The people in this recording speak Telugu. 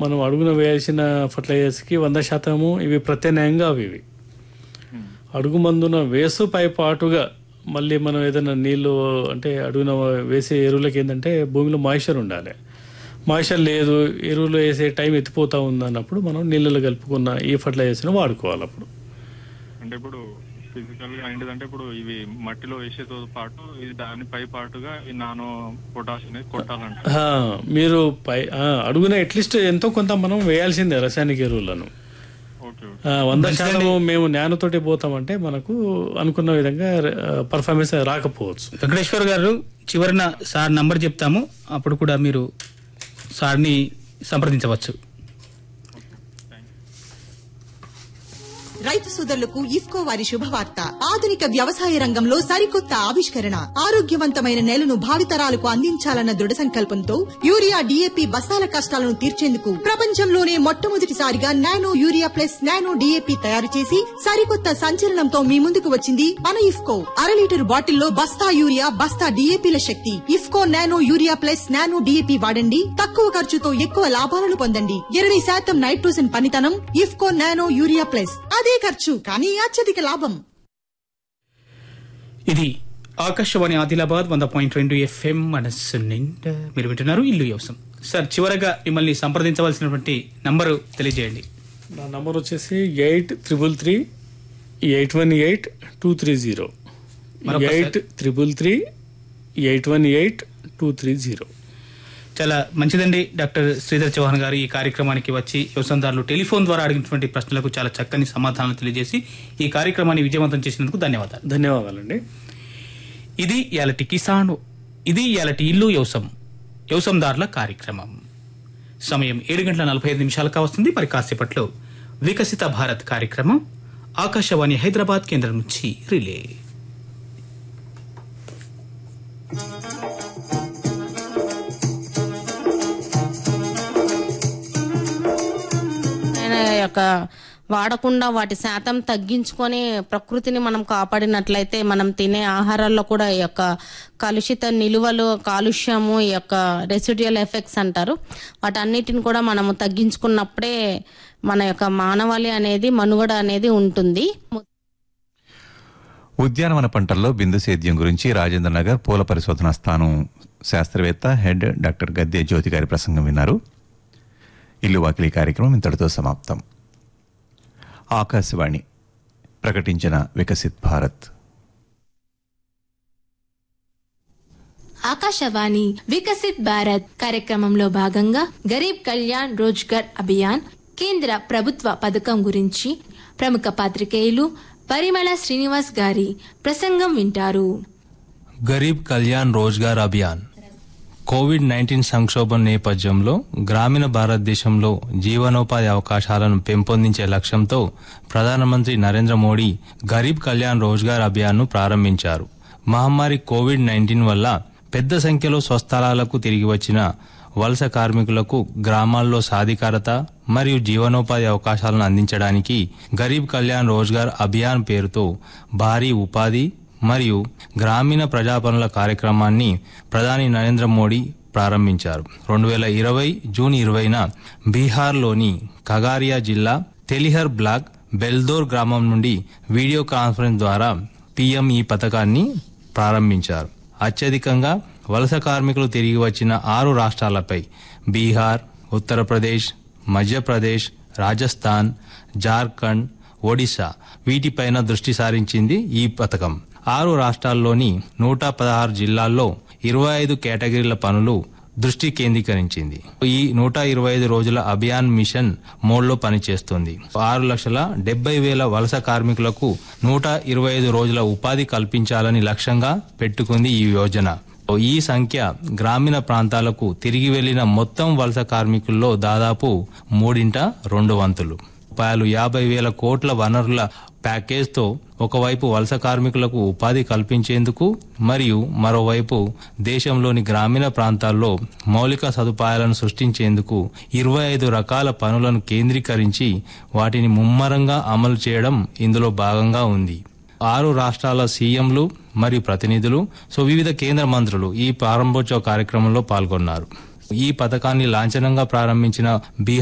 మనం అడుగున వేయాల్సిన ఫర్టిలైజర్స్కి వంద శాతము ఇవి ప్రత్యామ్నాయంగా అవి ఇవి అడుగు మందున వేసు పై పాటుగా మళ్ళీ మనం ఏదైనా నీళ్ళు అంటే అడుగున వేసే ఎరువులకి ఏంటంటే భూమిలో మాయిశ్చర్ ఉండాలి మాయిశ్చర్ లేదు ఎరువులు వేసే టైం ఎత్తిపోతా ఉంది అన్నప్పుడు మనం నీళ్ళలో కలుపుకున్న ఈ ఫర్టిలైజర్స్ని వాడుకోవాలి అప్పుడు అంటే ఇప్పుడు ఫిజికల్ గా ఏంటిదంటే ఇప్పుడు ఇవి మట్టిలో వేసేతో పాటు ఇది దాని పై పాటుగా ఈ నానో పొటాష్ అనేది కొట్టాలంట ఆ, మీరు పై ఆ, అడుగున అట్లీస్ట్ ఎంతో కొంత మనం వేయాల్సిందే రసాయనిక ఎరువులను ఓకే ఓకే ఆ, వంద శాతం మేము జ్ఞానతోటి పోతామంటే మనకు అనుకున్న విధంగా పర్ఫార్మెన్స్ రాకపోవచ్చు వెంకటేశ్వర్ గారు చివరిన సార్ నంబర్ చెప్తాము అప్పుడు కూడా మీరు సార్ని సంప్రదించవచ్చు రైతు సోదరులకు ఇఫ్కో వారి శుభవార్త ఆధునిక వ్యవసాయ రంగంలో సరికొత్త ఆవిష్కరణ ఆరోగ్యవంతమైన నేలను భావితరాలకు అందించాలన్న దృఢ సంకల్పంతో యూరియా డిఏపి బస్తాల కష్టాలను తీర్చేందుకు ప్రపంచంలోనే మొట్టమొదటిసారిగా nano urea plus nano DAP తయారు చేసి సరికొత్త సంచలనంతో మీ ముందుకు వచ్చింది మన ఇఫ్కో అర లీటర్ బాటిల్లో బస్తా యూరియా బస్తా డిఏపిల శక్తి IFFCO nano urea plus nano DAP వాడండి తక్కువ ఖర్చుతో ఎక్కువ లాభాలను పొందండి ఇరవై శాతం నైట్రోజన్ పనితనం ఇఫ్కో నానో యూరియా ప్లస్ అదే ఖర్చు కానీ అత్యధిక లాభం ఇది ఆకాశవాణి ఆదిలాబాద్ వంద పాయింట్ రెండు ఎఫ్ఎం మనస్సు నిండా మీరు వింటున్నారు ఇల్లు వ్యవసం సార్ చివరగా మిమ్మల్ని సంప్రదించవలసినటువంటి నంబరు తెలియజేయండి నా నంబర్ వచ్చేసి eight triple three eight one eight two three zero మరొకసారి. Eight triple three eight one eight two three zero చాలా మంచిదండి డాక్టర్ శ్రీధర్ చౌహాన్ గారు ఈ కార్యక్రమానికి వచ్చి వ్యవసాయదారులు టెలిఫోన్ ద్వారా అడిగినటువంటి ప్రశ్నలకు చాలా చక్కని సమాధానాలు తెలియజేసి ఈ కార్యక్రమాన్ని విజయవంతం చేసినందుకు ధన్యవాదాలు ధన్యవాదాలండి ఇది ఇయాలటి కిసాన్ ఇది ఇయాలటి ఇల్లు వ్యవసం వ్యవసందారుల కార్యక్రమం సమయం ఏడు గంటల నలభై ఐదు నిమిషాలకు వస్తుంది మరి కాసేపట్లో వికసిత భారత్ కార్యక్రమం ఆకాశవాణి హైదరాబాద్ కేంద్రం నుంచి రిలే ఆయన యొక్క వాడకుండా వాటి శాతం తగ్గించుకొని ప్రకృతిని మనం కాపాడినట్లయితే మనం తినే ఆహారాల్లో కూడా ఈ యొక్క కలుషిత నిలువలు కాలుష్యము ఈ యొక్క రెసిడ్యుయల్ ఎఫెక్ట్స్ అంటారు వాటన్నిటిని కూడా మనము తగ్గించుకున్నప్పుడే మన యొక్క మానవాళి అనేది మనుగడ అనేది ఉంటుంది ఉద్యానవన పంటల్లో బిందు సేద్యం గురించి రాజేంద్ర నగర్ పూల పరిశోధన స్థానం శాస్త్రవేత్త హెడ్ డాక్టర్ గద్దె జ్యోతి గారి ప్రసంగం విన్నారు ఇల్లు వాకిలి కార్యక్రమం ఇంతటితో సమాప్తం ఆకాశవాణి ప్రకటించిన వికసిత్ భారత్ ఆకాశవాణి వికసిత్ భారత్ కార్యక్రమంలో భాగంగా గరీబ్ కళ్యాణ్ రోజ్గర్ అభియాన్ కేంద్ర ప్రభుత్వ పథకం గురించి ప్రముఖ పాత్రికేయులు పరిమళ శ్రీనివాస్ గారి ప్రసంగం వింటారు గరీబ్ కళ్యాణ్ రోజ్గార్ అభియాన్ కోవిడ్ నైన్టీన్ సంక్షోభం నేపథ్యంలో గ్రామీణ భారతదేశంలో జీవనోపాధి అవకాశాలను పెంపొందించే లక్ష్యంతో ప్రధానమంత్రి నరేంద్ర మోడీ గరీబ్ కళ్యాణ్ రోజ్గార్ అభియాన్ను ప్రారంభించారు మహమ్మారి కోవిడ్ నైన్టీన్ వల్ల పెద్ద సంఖ్యలో స్వస్థలాలకు తిరిగి వచ్చిన వలస కార్మికులకు గ్రామాల్లో సాధికారత మరియు జీవనోపాధి అవకాశాలను అందించడానికి గరీబ్ కళ్యాణ్ రోజ్గార్ అభియాన్ పేరుతో భారీ ఉపాధి మరియు గ్రామీణ ప్రజాపనుల కార్యక్రమాన్ని ప్రధాని నరేంద్ర మోడీ ప్రారంభించారు రెండు వేల ఇరవై జూన్ ఇరవైన బీహార్లోని కగారియా జిల్లా తెలిహర్ బ్లాక్ బెల్దోర్ గ్రామం నుండి వీడియో కాన్ఫరెన్స్ ద్వారా పీఎం ఈ పథకాన్ని ప్రారంభించారు అత్యధికంగా వలస కార్మికులు తిరిగి వచ్చిన ఆరు రాష్ట్రాలపై బీహార్ ఉత్తరప్రదేశ్ మధ్యప్రదేశ్ రాజస్థాన్ జార్ఖండ్ ఒడిశా వీటిపైన దృష్టి సారించింది ఈ పథకం ఆరు రాష్ట్రాల్లోని నూట పదహారు జిల్లాల్లో ఇరవై ఐదు కేటగిరీల పనులు దృష్టి కేంద్రీకరించింది ఈ నూట ఇరవై ఐదు రోజుల అభియాన్ మిషన్ మోడ్లో పనిచేస్తుంది ఆరు లక్షల డెబ్బై వేల వలస కార్మికులకు నూట ఇరవై ఐదు రోజుల ఉపాధి కల్పించాలని లక్ష్యంగా పెట్టుకుంది ఈ యోజన ఈ సంఖ్య గ్రామీణ ప్రాంతాలకు తిరిగి వెళ్లిన మొత్తం వలస కార్మికుల్లో దాదాపు మూడింట రెండు వంతులు రూపాయలు యాభై వేల కోట్ల వనరుల ప్యాకేజ్తో ఒకవైపు వలస కార్మికులకు ఉపాధి కల్పించేందుకు మరియు మరోవైపు దేశంలోని గ్రామీణ ప్రాంతాల్లో మౌలిక సదుపాయాలను సృష్టించేందుకు ఇరవై ఐదు రకాల పనులను కేంద్రీకరించి వాటిని ముమ్మరంగా అమలు చేయడం ఇందులో భాగంగా ఉంది ఆరు రాష్ట్రాల సీఎంలు మరియు ప్రతినిధులు సో వివిధ కేంద్ర మంత్రులు ఈ ప్రారంభోత్సవ కార్యక్రమంలో పాల్గొన్నారు ఈ పథకాన్ని లాంఛనంగా ప్రారంభించిన బీహార్